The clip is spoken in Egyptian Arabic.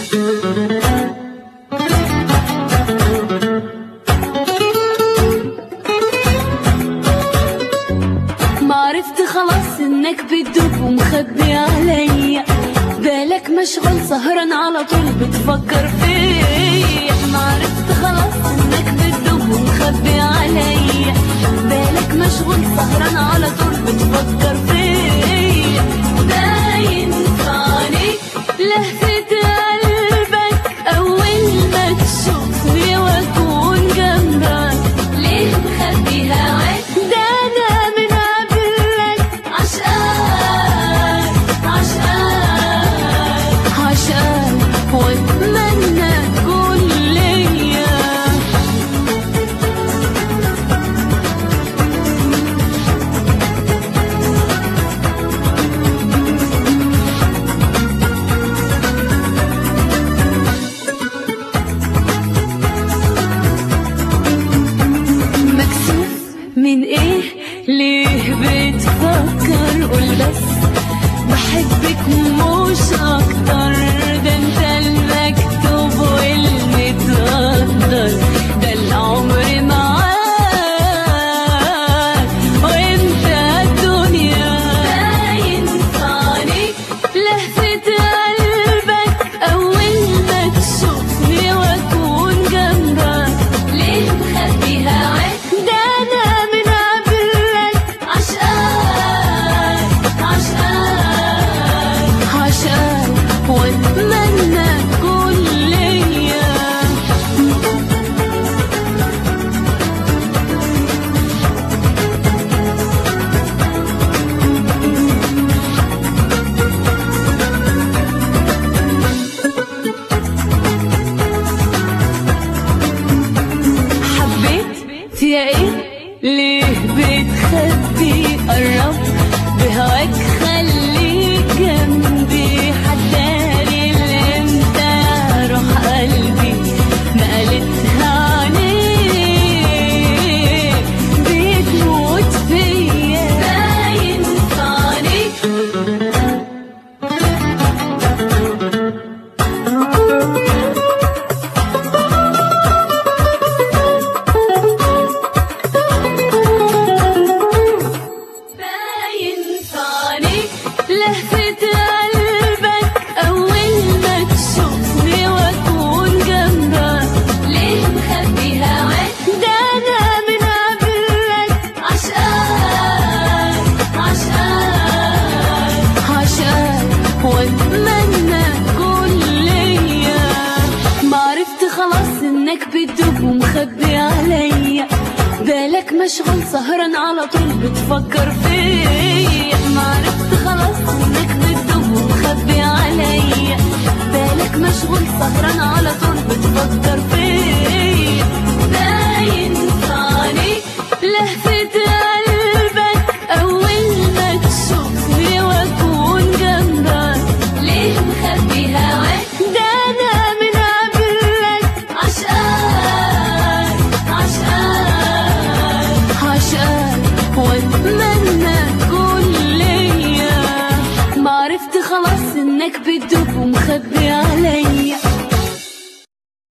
معرفت خلاص انك بتدوب ومخبي عليا بالك مشغول سهران على طول بتفكر فيا معرفت خلاص انك بتدوب ومخبي عليا بالك مشغول سهران على طول بتفكر فيا باين في عينيك لهفة قلبك اول ما تشوفني واكون جنبك ليه مخبي هواك ده انا من قبلك عشقان عشقان عشقان واتمنى تكون ليا مكسوف من ايه ليه بتفكر قول بس بحبك مش اكتر ده انت المكتوب والمتقدر ده العمر معاك وانت الدنيا باين في عينيك لهفة قلبك اول ما تشوفني واكون جنبك ليه مخبي هواك ده انا من قبلك عشقان عشقان عشقان واتمنى تكون ليا حبيت يا ايه ليه بتخبي قرب بهواك خليك جنبي حداري اللي انت يا روح قلبي نقلتها عليك بتموت فيا باين في عينيك باين في عينيك لهفة قلبك أول ما تشوفني وأكون جنبك ليه مخبي هواك ده أنا من قبلك عشقان عشقان عشقان وأتمنى تكون ليا معرفت خلاص إنك بتدوب ومخبي عليا بالك مشغول سهران على طول بتفكر فيا معرفت خلاص انك بتدوب ومخبي عليا بالك مشغول سهران على طول بتفكر فيا باين في عينيك لهفة قلبك اول ما تشوفني واكون جنبك ليه مخبي هواك ده انا من قبلك عشقان عشقان عشقان واتمنى تكون ليا معرفت خلاص انك بت